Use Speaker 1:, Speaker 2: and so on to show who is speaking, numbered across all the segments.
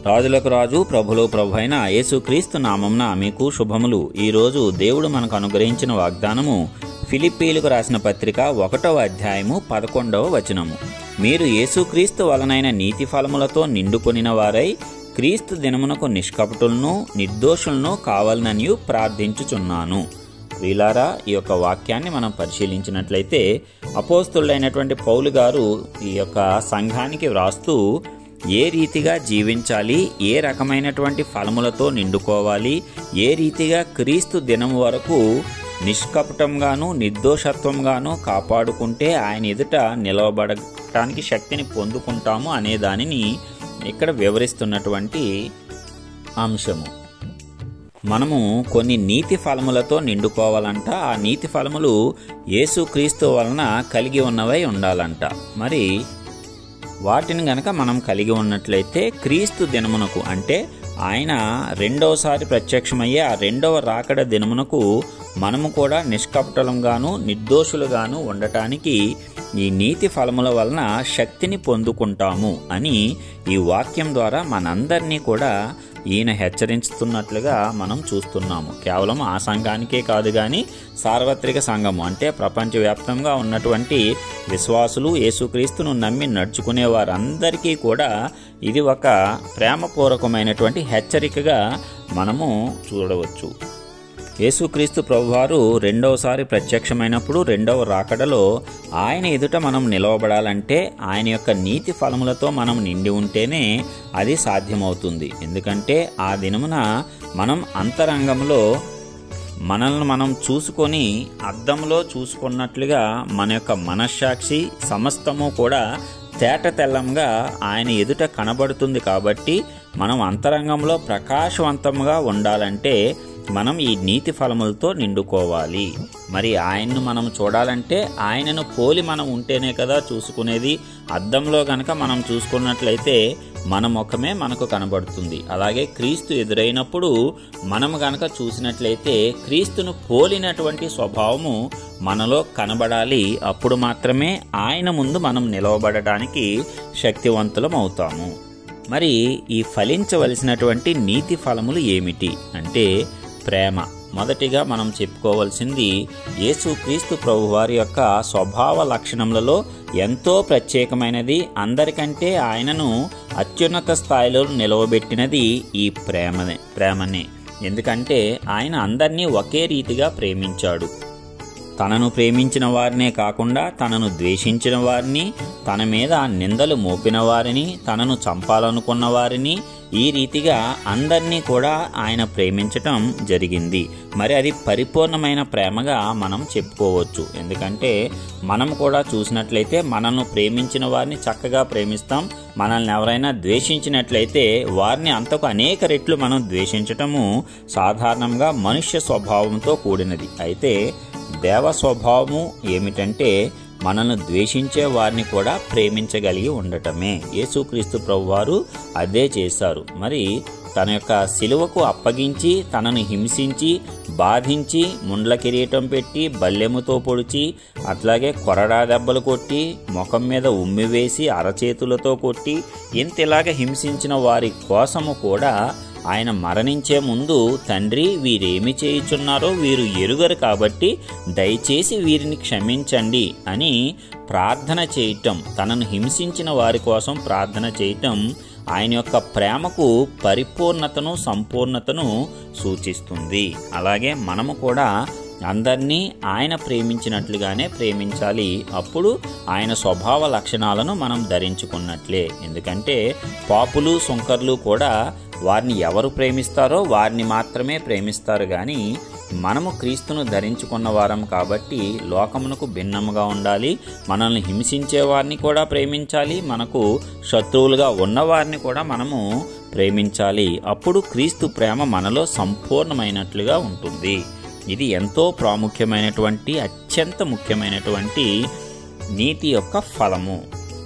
Speaker 1: రాజులకు రాజు ప్రభులో ప్రభు అయిన యేసుక్రీస్తు నామంన మీకు శుభములు ఈరోజు దేవుడు మనకు అనుగ్రహించిన వాగ్దానము ఫిలిప్పీలకు రాసిన పత్రిక ఒకటవ అధ్యాయము పదకొండవ వచనము మీరు యేసుక్రీస్తు వలనైన నీతి ఫలములతో నిండుకొనిన వారై క్రీస్తు దినమునకు నిష్కపటులను నిర్దోషులను కావాలనని ప్రార్థించుచున్నాను వీలారా ఈ యొక్క వాక్యాన్ని మనం పరిశీలించినట్లయితే అపోస్తులైనటువంటి పౌలు గారు ఈ యొక్క సంఘానికి వ్రాస్తూ ఏ రీతిగా జీవించాలి ఏ రకమైనటువంటి ఫలములతో నిండుకోవాలి ఏ రీతిగా క్రీస్తు దినం వరకు నిష్కపటంగాను నిర్దోషత్వంగాను కాపాడుకుంటే ఆయన ఎదుట నిలవబడటానికి శక్తిని పొందుకుంటాము అనే దానిని ఇక్కడ వివరిస్తున్నటువంటి అంశము మనము కొన్ని నీతి ఫలములతో నిండుకోవాలంట ఆ నీతి ఫలములు యేసుక్రీస్తు వలన కలిగి ఉన్నవై ఉండాలంట మరి వాటిని గనక మనం కలిగి ఉన్నట్లయితే క్రీస్తు దినమునకు అంటే ఆయన రెండవసారి ప్రత్యక్షమయ్యే ఆ రెండవ రాకడ దినమునకు మనము కూడా నిష్కపటలంగాను నిర్దోషులుగాను ఉండటానికి ఈ నీతి ఫలముల వలన శక్తిని పొందుకుంటాము అని ఈ వాక్యం ద్వారా మనందరినీ కూడా ఈయన హెచ్చరించుతున్నట్లుగా మనం చూస్తున్నాము కేవలం ఆ సంఘానికే కాదు కానీ సార్వత్రిక సంఘము అంటే ప్రపంచవ్యాప్తంగా ఉన్నటువంటి విశ్వాసులు యేసుక్రీస్తును నమ్మి నడుచుకునే వారందరికీ కూడా ఇది ఒక ప్రేమపూర్వకమైనటువంటి హెచ్చరికగా మనము చూడవచ్చు యేసుక్రీస్తు ప్రభువారు రెండవసారి ప్రత్యక్షమైనప్పుడు రెండవ రాకడలో ఆయన ఎదుట మనం నిలవబడాలంటే ఆయన యొక్క నీతి ఫలములతో మనం నిండి ఉంటేనే అది సాధ్యమవుతుంది ఎందుకంటే ఆ దినమున మనం అంతరంగంలో మనల్ని మనం చూసుకొని అద్దంలో చూసుకున్నట్లుగా మన యొక్క మనశ్సాక్షి సమస్తము కూడా తేట తెల్లంగా ఆయన ఎదుట కనబడుతుంది కాబట్టి మనం అంతరంగంలో ప్రకాశవంతంగా ఉండాలంటే మనం ఈ నీతి ఫలములతో నిండుకోవాలి మరి ఆయన్ను మనం చూడాలంటే ఆయనను పోలి మనం ఉంటేనే కదా చూసుకునేది అద్దంలో గనక మనం చూసుకున్నట్లయితే మన ముఖమే మనకు కనబడుతుంది అలాగే క్రీస్తు ఎదురైనప్పుడు మనం గనక చూసినట్లయితే క్రీస్తును పోలినటువంటి స్వభావము మనలో కనబడాలి అప్పుడు మాత్రమే ఆయన ముందు మనం నిలవబడటానికి శక్తివంతులం అవుతాము మరి ఈ ఫలించవలసినటువంటి నీతి ఫలములు ఏమిటి అంటే ప్రేమ మొదటిగా మనం చెప్పుకోవాల్సింది యేసుక్రీస్తు ప్రభు వారి యొక్క స్వభావ లక్షణములలో ఎంతో ప్రత్యేకమైనది అందరికంటే ఆయనను అత్యున్నత స్థాయిలో నిలవబెట్టినది ఈ ప్రేమనే ప్రేమనే ఎందుకంటే ఆయన అందరినీ ఒకే రీతిగా ప్రేమించాడు తనను ప్రేమించిన వారినే కాకుండా తనను ద్వేషించిన వారిని తన మీద నిందలు మోపిన వారిని తనను చంపాలనుకున్న వారిని ఈ రీతిగా అందరినీ కూడా ఆయన ప్రేమించటం జరిగింది మరి అది పరిపూర్ణమైన ప్రేమగా మనం చెప్పుకోవచ్చు ఎందుకంటే మనం కూడా చూసినట్లయితే మనల్ని ప్రేమించిన వారిని చక్కగా ప్రేమిస్తాం మనల్ని ఎవరైనా ద్వేషించినట్లయితే వారిని అంతకు అనేక రెట్లు మనం ద్వేషించటము సాధారణంగా మనుష్య స్వభావంతో కూడినది అయితే దేవ స్వభావము ఏమిటంటే మనల్ని ద్వేషించే వారిని కూడా ప్రేమించగలిగి ఉండటమే యేసుక్రీస్తు ప్రభువారు అదే చేశారు మరి తన యొక్క శిలువకు అప్పగించి తనను హింసించి బాధించి ముండ్ల కిరీటం పెట్టి బల్లెముతో పొడిచి అట్లాగే కొరడా దెబ్బలు కొట్టి ముఖం మీద ఉమ్మి వేసి అరచేతులతో కొట్టి ఇంతలాగ హింసించిన వారి కోసము కూడా ఆయన మరణించే ముందు తండ్రి వీరేమి చేయుచున్నారో వీరు ఎరుగరు కాబట్టి దయచేసి వీరిని క్షమించండి అని ప్రార్థన చేయటం తనను హింసించిన వారి కోసం ప్రార్థన చేయటం ఆయన యొక్క ప్రేమకు పరిపూర్ణతను సంపూర్ణతను సూచిస్తుంది అలాగే మనము కూడా అందరినీ ఆయన ప్రేమించినట్లుగానే ప్రేమించాలి అప్పుడు ఆయన స్వభావ లక్షణాలను మనం ధరించుకున్నట్లే ఎందుకంటే పాపులు సుంకర్లు కూడా వారిని ఎవరు ప్రేమిస్తారో వారిని మాత్రమే ప్రేమిస్తారు కానీ మనము క్రీస్తును ధరించుకున్న వారం కాబట్టి లోకమునకు భిన్నముగా ఉండాలి మనల్ని హింసించే వారిని కూడా ప్రేమించాలి మనకు శత్రువులుగా ఉన్నవారిని కూడా మనము ప్రేమించాలి అప్పుడు క్రీస్తు ప్రేమ మనలో సంపూర్ణమైనట్లుగా ఉంటుంది ఇది ఎంతో ప్రాముఖ్యమైనటువంటి అత్యంత ముఖ్యమైనటువంటి నీతి యొక్క ఫలము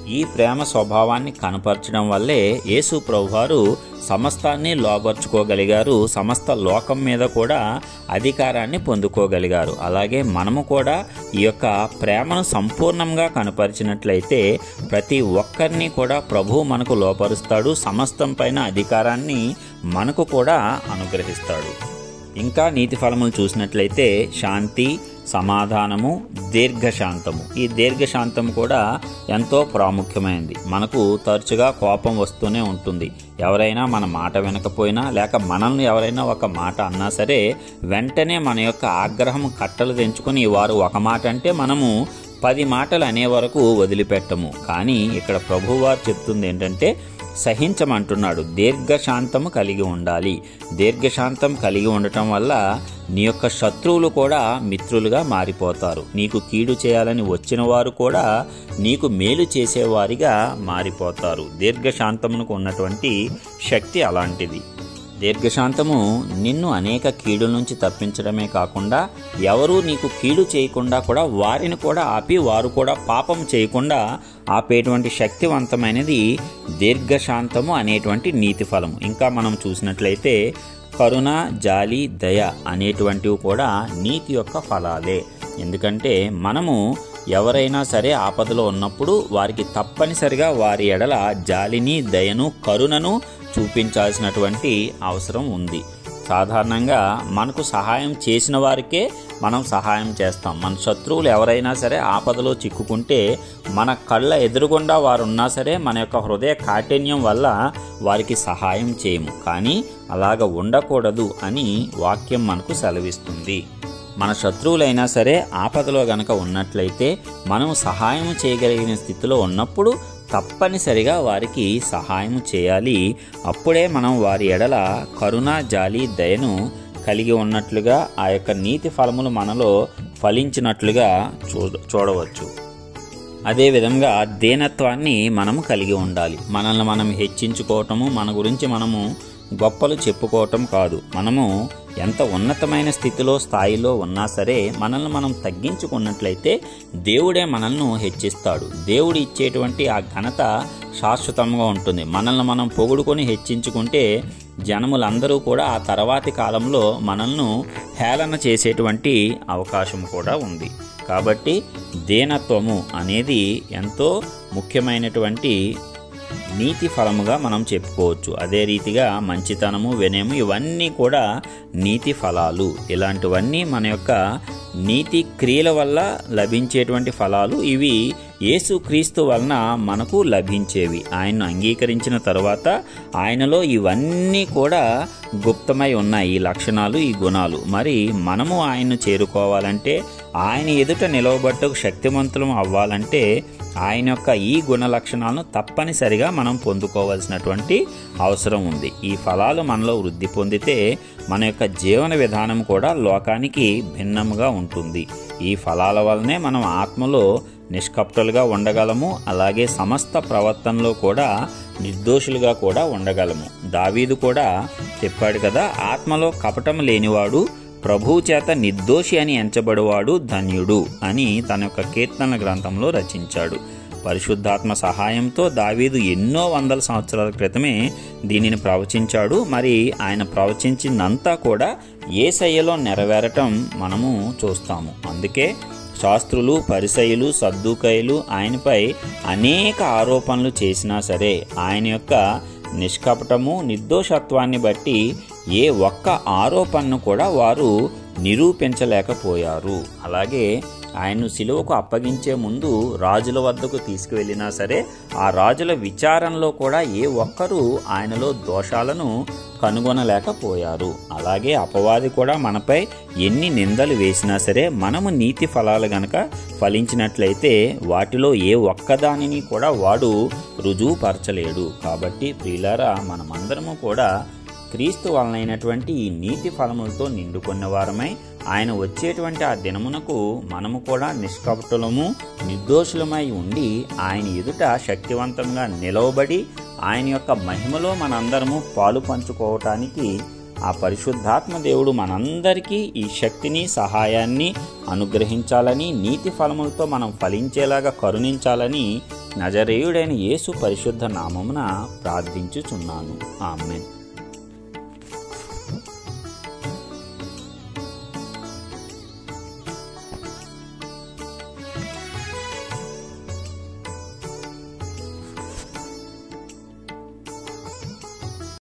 Speaker 1: ఈ ప్రేమ స్వభావాన్ని కనపరచడం వల్లే యేసు ప్రభువారు సమస్తాన్ని లోపరుచుకోగలిగారు సమస్త లోకం మీద కూడా అధికారాన్ని పొందుకోగలిగారు అలాగే మనము కూడా ఈ యొక్క ప్రేమను సంపూర్ణంగా కనపరిచినట్లయితే ప్రతి ఒక్కరిని కూడా ప్రభు మనకు లోపరుస్తాడు సమస్తం పైన అధికారాన్ని మనకు కూడా అనుగ్రహిస్తాడు ఇంకా నీతి ఫలములు చూసినట్లయితే శాంతి సమాధానము దీర్ఘశాంతము ఈ దీర్ఘశాంతం కూడా ఎంతో ప్రాముఖ్యమైనది మనకు తరచుగా కోపం వస్తూనే ఉంటుంది ఎవరైనా మన మాట వినకపోయినా లేక మనల్ని ఎవరైనా ఒక మాట అన్నా సరే వెంటనే మన యొక్క ఆగ్రహం కట్టలు తెంచుకొని వారు ఒక మాట అంటే మనము పది మాటలు అనే వరకు వదిలిపెట్టము కానీ ఇక్కడ ప్రభువారు చెప్తుంది ఏంటంటే సహించమంటున్నాడు దీర్ఘశాంతము కలిగి ఉండాలి దీర్ఘశాంతం కలిగి ఉండటం వల్ల నీ యొక్క శత్రువులు కూడా మిత్రులుగా మారిపోతారు నీకు కీడు చేయాలని వచ్చిన వారు కూడా నీకు మేలు చేసేవారిగా మారిపోతారు దీర్ఘశాంతమునకు ఉన్నటువంటి శక్తి అలాంటిది దీర్ఘశాంతము నిన్ను అనేక కీడుల నుంచి తప్పించడమే కాకుండా ఎవరూ నీకు కీడు చేయకుండా కూడా వారిని కూడా ఆపి వారు కూడా పాపం చేయకుండా ఆపేటువంటి శక్తివంతమైనది దీర్ఘశాంతము అనేటువంటి నీతి ఫలము ఇంకా మనం చూసినట్లయితే కరుణ జాలి దయ అనేటువంటివి కూడా నీతి యొక్క ఫలాలే ఎందుకంటే మనము ఎవరైనా సరే ఆపదలో ఉన్నప్పుడు వారికి తప్పనిసరిగా వారి ఎడల జాలిని దయను కరుణను చూపించాల్సినటువంటి అవసరం ఉంది సాధారణంగా మనకు సహాయం చేసిన వారికే మనం సహాయం చేస్తాం మన శత్రువులు ఎవరైనా సరే ఆపదలో చిక్కుకుంటే మన కళ్ళ ఎదురుగుండా వారు ఉన్నా సరే మన యొక్క హృదయ కాఠిన్యం వల్ల వారికి సహాయం చేయము కానీ అలాగ ఉండకూడదు అని వాక్యం మనకు సెలవిస్తుంది మన శత్రువులైనా సరే ఆపదలో గనక ఉన్నట్లయితే మనం సహాయం చేయగలిగిన స్థితిలో ఉన్నప్పుడు తప్పనిసరిగా వారికి సహాయం చేయాలి అప్పుడే మనం వారి ఎడల కరుణ జాలి దయను కలిగి ఉన్నట్లుగా ఆ యొక్క నీతి ఫలములు మనలో ఫలించినట్లుగా చూడ చూడవచ్చు అదేవిధంగా దీనత్వాన్ని మనము కలిగి ఉండాలి మనల్ని మనం హెచ్చించుకోవటము మన గురించి మనము గొప్పలు చెప్పుకోవటం కాదు మనము ఎంత ఉన్నతమైన స్థితిలో స్థాయిలో ఉన్నా సరే మనల్ని మనం తగ్గించుకున్నట్లయితే దేవుడే మనల్ని హెచ్చిస్తాడు దేవుడు ఇచ్చేటువంటి ఆ ఘనత శాశ్వతంగా ఉంటుంది మనల్ని మనం పొగుడుకొని హెచ్చించుకుంటే జనములందరూ కూడా ఆ తర్వాతి కాలంలో మనల్ని హేళన చేసేటువంటి అవకాశం కూడా ఉంది కాబట్టి దీనత్వము అనేది ఎంతో ముఖ్యమైనటువంటి నీతి ఫలముగా మనం చెప్పుకోవచ్చు అదే రీతిగా మంచితనము వినయము ఇవన్నీ కూడా నీతి ఫలాలు ఇలాంటివన్నీ మన యొక్క నీతి క్రియల వల్ల లభించేటువంటి ఫలాలు ఇవి యేసుక్రీస్తు వలన మనకు లభించేవి ఆయన్ను అంగీకరించిన తర్వాత ఆయనలో ఇవన్నీ కూడా గుప్తమై ఉన్నాయి ఈ లక్షణాలు ఈ గుణాలు మరి మనము ఆయన్ను చేరుకోవాలంటే ఆయన ఎదుట నిలవబట్టకు శక్తివంతులం అవ్వాలంటే ఆయన యొక్క ఈ గుణ లక్షణాలను తప్పనిసరిగా మనం పొందుకోవాల్సినటువంటి అవసరం ఉంది ఈ ఫలాలు మనలో వృద్ధి పొందితే మన యొక్క జీవన విధానం కూడా లోకానికి భిన్నముగా ఉంటుంది ఈ ఫలాల వల్లనే మనం ఆత్మలో నిష్కప్టులుగా ఉండగలము అలాగే సమస్త ప్రవర్తనలో కూడా నిర్దోషులుగా కూడా ఉండగలము దావీదు కూడా చెప్పాడు కదా ఆత్మలో కపటం లేనివాడు ప్రభువు చేత నిర్దోషి అని ఎంచబడువాడు ధన్యుడు అని తన యొక్క కీర్తన గ్రంథంలో రచించాడు పరిశుద్ధాత్మ సహాయంతో దావీదు ఎన్నో వందల సంవత్సరాల క్రితమే దీనిని ప్రవచించాడు మరి ఆయన ప్రవచించిందంతా కూడా ఏ శయ్యలో నెరవేరటం మనము చూస్తాము అందుకే శాస్త్రులు పరిసయులు సద్దుకయులు ఆయనపై అనేక ఆరోపణలు చేసినా సరే ఆయన యొక్క నిష్కపటము నిర్దోషత్వాన్ని బట్టి ఏ ఒక్క ఆరోపణను కూడా వారు నిరూపించలేకపోయారు అలాగే ఆయన్ను సిలువకు అప్పగించే ముందు రాజుల వద్దకు తీసుకువెళ్ళినా సరే ఆ రాజుల విచారణలో కూడా ఏ ఒక్కరూ ఆయనలో దోషాలను కనుగొనలేకపోయారు అలాగే అపవాది కూడా మనపై ఎన్ని నిందలు వేసినా సరే మనము నీతి ఫలాలు గనక ఫలించినట్లయితే వాటిలో ఏ ఒక్కదానిని కూడా వాడు రుజువుపరచలేడు కాబట్టి ప్రియులారా మనమందరము కూడా క్రీస్తు వలనైనటువంటి ఈ నీతి ఫలములతో నిండుకున్న వారమై ఆయన వచ్చేటువంటి ఆ దినమునకు మనము కూడా నిష్కపటులము నిర్దోషులమై ఉండి ఆయన ఎదుట శక్తివంతంగా నిలవబడి ఆయన యొక్క మహిమలో మనందరము పాలు పంచుకోవటానికి ఆ పరిశుద్ధాత్మ దేవుడు మనందరికీ ఈ శక్తిని సహాయాన్ని అనుగ్రహించాలని నీతి ఫలములతో మనం ఫలించేలాగా కరుణించాలని నజరేయుడైన యేసు పరిశుద్ధ నామమున ప్రార్థించుచున్నాను ఆమెన్